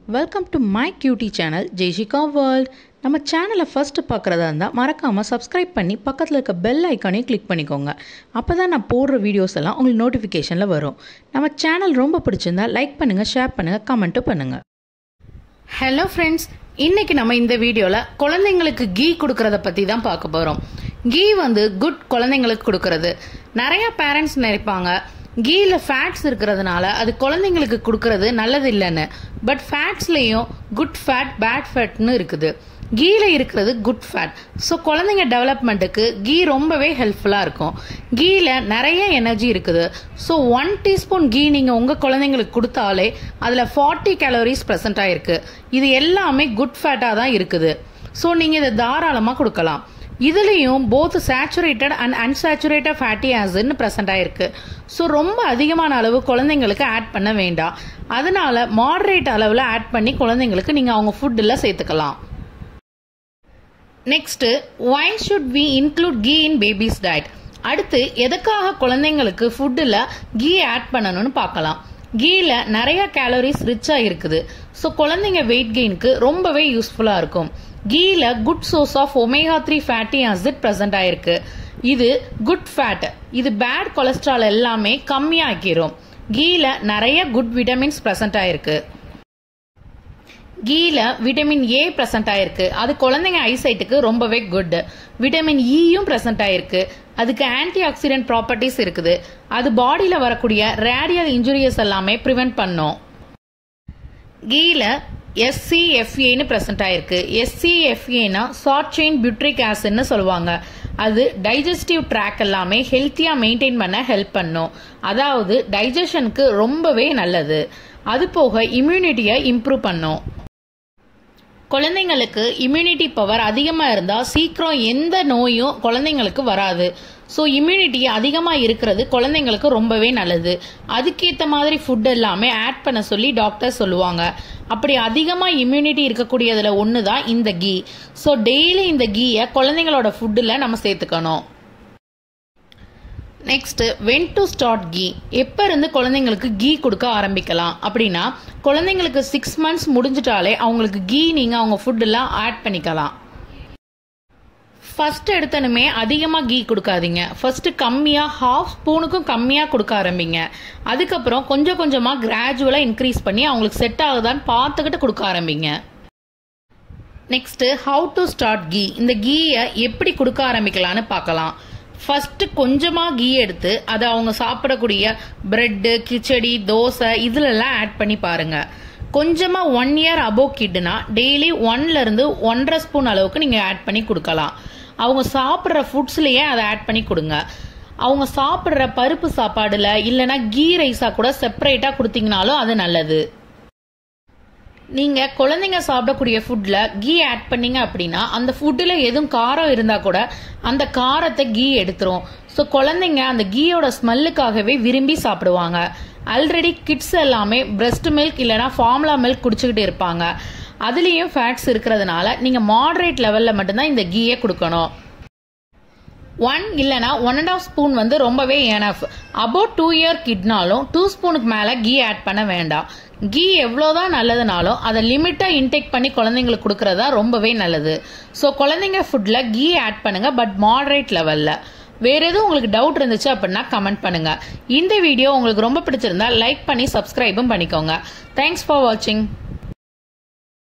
welcome to my cutie channel Jaishika world நம்ம சேனலை first பார்க்குறதா இருந்தால் மறக்காமல் சப்ஸ்கிரைப் பண்ணி பக்கத்தில் இருக்க பெல் ஐக்கானையும் கிளிக் பண்ணிக்கோங்க அப்போ தான் நான் போடுற வீடியோஸ் எல்லாம் உங்களுக்கு நோட்டிஃபிகேஷனில் வரும் நம்ம சேனல் ரொம்ப பிடிச்சிருந்தா லைக் பண்ணுங்கள் ஷேர் பண்ணுங்கள் கமெண்ட்டும் பண்ணுங்கள் ஹலோ ஃப்ரெண்ட்ஸ் இன்னைக்கு நம்ம இந்த வீடியோவில் குழந்தைங்களுக்கு கீ கொடுக்கறத பற்றி தான் பார்க்க போகிறோம் கீ வந்து குட் குழந்தைங்களுக்கு கொடுக்கறது நிறைய பேரண்ட்ஸ் நினைப்பாங்க கீல ஃபேட்ஸ் இருக்கிறதுனால அது குழந்தைங்களுக்கு கொடுக்கறது நல்லது இல்லைன்னு பட் ஃபேட்ஸ்லேயும் குட் ஃபேட் பேட் ஃபேட்னு இருக்குது கீல இருக்கிறது குட் ஃபேட் ஸோ குழந்தைங்க டெவலப்மெண்ட்டுக்கு கீ ரொம்பவே ஹெல்ப்ஃபுல்லாக இருக்கும் கீல நிறைய எனர்ஜி இருக்குது ஸோ ஒன் டீஸ்பூன் கீ நீங்கள் உங்கள் குழந்தைங்களுக்கு கொடுத்தாலே அதில் ஃபார்ட்டி கேலோரிஸ் ப்ரெசென்ட் ஆயிருக்கு இது எல்லாமே குட் ஃபேட்டாக தான் இருக்குது ஸோ நீங்கள் இதை தாராளமாக கொடுக்கலாம் இதுலேயும் both saturated and unsaturated fatty ஆசிட்னு ப்ரெசென்ட் ஆயிருக்கு ஸோ ரொம்ப அதிகமான அளவு குழந்தைங்களுக்கு ஆட் பண்ண வேண்டாம் அதனால மாடரேட் அளவில் ஆட் பண்ணி குழந்தைங்களுக்கு நீங்கள் அவங்க ஃபுட்டில் சேர்த்துக்கலாம் next why should we include ghee in baby's diet அடுத்து எதுக்காக குழந்தைங்களுக்கு ஃபுட்டில் கீ ஆட் பண்ணணும்னு பார்க்கலாம் கீல நிறைய கேலரிஸ் ரிச்சாக இருக்குது ஸோ குழந்தைங்க வெயிட் கெயினுக்கு ரொம்பவே யூஸ்ஃபுல்லாக இருக்கும் கீல good source of omega three fatty acid present ஆயிருக்கு இது குட் ஃபேட் இது பேட் கொலஸ்ட்ரால் எல்லாமே கம்மியாக்கிரும் கீல நிறைய குட் விட்டமின்ஸ் ப்ரெசென்ட் ஆயிருக்கு கீல விட்டமின் ஏ ப்ரெசென்ட் ஆயிருக்கு அது குழந்தைங்க ஐசைட்டுக்கு ரொம்பவே குட் விட்டமின் இயும் ப்ரெசென்ட் ஆயிருக்கு அதுக்கு ஆன்டி ஆக்சிடென்ட் ப்ராப்பர்ட்டிஸ் இருக்குது அது பாடியில வரக்கூடிய ரேடியல் இன்ஜுரியஸ் எல்லாமே ப்ரிவென்ட் பண்ணும் கீல எஸ்சிஎஃப்ஏன்னு ப்ரெசென்ட் ஆயிருக்கு எஸ்சிஎஃப்ஏனா ஷார்ட் செயின் பியூட்ரிக் ஆசிட்னு சொல்லுவாங்க அது டைஜஸ்டிவ் ட்ராக் எல்லாமே ஹெல்த்தியாக மெயின்டைன் பண்ண ஹெல்ப் பண்ணும் அதாவது டைஜஷனுக்கு ரொம்பவே நல்லது அது போக இம்யூனிட்டியை இம்ப்ரூவ் பண்ணும் குழந்தைங்களுக்கு இம்யூனிட்டி பவர் அதிகமாக இருந்தால் சீக்கிரம் எந்த நோயும் குழந்தைங்களுக்கு வராது ஸோ இம்யூனிட்டி அதிகமாக இருக்கிறது குழந்தைங்களுக்கு ரொம்பவே நல்லது அதுக்கேற்ற மாதிரி ஃபுட் எல்லாமே ஆட் பண்ண சொல்லி டாக்டர் சொல்லுவாங்க அப்படி அதிகமாக இம்யூனிட்டி இருக்கக்கூடியதில் ஒன்று தான் இந்த கீ ஸோ டெய்லி இந்த கீயை குழந்தைங்களோட ஃபுட்டில் நம்ம சேர்த்துக்கணும் next when to start ghee எப்போ இருந்து குழந்தைங்களுக்கு கீ கொடுக்க ஆரம்பிக்கலாம் அப்படின்னா குழந்தைங்களுக்கு சிக்ஸ் மந்த்ஸ் முடிஞ்சிட்டாலே அவங்களுக்கு கீ நீங்கள் அவங்க ஃபுட்டெல்லாம் ஆட் பண்ணிக்கலாம் ஃபர்ஸ்ட் எடுத்தனுமே அதிகமாக கீ கொடுக்காதீங்க ஃபர்ஸ்ட் கம்மியாக ஹாஃப் ஸ்பூனுக்கும் கம்மியாக கொடுக்க ஆரம்பிங்க அதுக்கப்புறம் கொஞ்சம் கொஞ்சமாக கிராஜுவலாக இன்க்ரீஸ் பண்ணி அவங்களுக்கு செட் ஆகுதான்னு பார்த்துக்கிட்டு கொடுக்க ஆரம்பிங்க next how to start ghee இந்த கீயை எப்படி கொடுக்க ஆரம்பிக்கலான்னு பார்க்கலாம் ஃபர்ஸ்ட் கொஞ்சமாக கீ எடுத்து அதை அவங்க சாப்பிடக்கூடிய பிரெட்டு கிச்சடி தோசை இதுலலாம் ஆட் பண்ணி பாருங்க கொஞ்சமாக ஒன் இயர் அபோவ் கிட்னா டெய்லி ஒன்லேருந்து ஒன்றரை ஸ்பூன் அளவுக்கு நீங்கள் ஆட் பண்ணி கொடுக்கலாம் அவங்க சாப்பிட்ற ஃபுட்ஸ்லேயே அதை ஆட் பண்ணி கொடுங்க அவங்க சாப்பிட்ற பருப்பு சாப்பாடுல இல்லைன்னா கீ ரைஸாக கூட செப்பரேட்டாக கொடுத்தீங்கனாலும் அது நல்லது நீங்க குழந்தைங்க சாப்பிடக்கூடிய ஃபுட்ல கீ ஆட் பண்ணீங்க அப்படின்னா அந்த ஃபுட்டில் எதுவும் காரம் இருந்தா கூட அந்த காரத்தை கீ எடுத்துரும் ஸோ குழந்தைங்க அந்த கீயோட ஸ்மெல்லுக்காகவே விரும்பி சாப்பிடுவாங்க ஆல்ரெடி கிட்ஸ் எல்லாமே பிரெஸ்ட் மில்க் இல்லைனா ஃபார்முலா மில்க் குடிச்சுக்கிட்டு இருப்பாங்க அதுலேயும் ஃபேட்ஸ் இருக்கிறதுனால நீங்கள் மாடரேட் லெவலில் மட்டும்தான் இந்த கீயை கொடுக்கணும் ஒன் இல்லைனா ஒன் அண்ட் ஆஃப் ஸ்பூன் வந்து ரொம்பவே எனஃப் அபவுட் டூ இயர் கிட்னாலும் டூ ஸ்பூனுக்கு மேலே கீ ஆட் பண்ண வேண்டாம் கீ எவ்வளோதான் நல்லதுனாலும் அதை லிமிட்டாக இன்டேக் பண்ணி குழந்தைங்களுக்கு கொடுக்கறதா ரொம்பவே நல்லது ஸோ குழந்தைங்க ஃபுட்டில் கீ ஆட் பண்ணுங்க பட் மாடரேட் லெவலில் வேற எதுவும் உங்களுக்கு டவுட் இருந்துச்சு அப்படின்னா கமெண்ட் பண்ணுங்க இந்த வீடியோ உங்களுக்கு ரொம்ப பிடிச்சிருந்தா லைக் பண்ணி சப்ஸ்கிரைபும் பண்ணிக்கோங்க தேங்க்ஸ் ஃபார் வாட்சிங்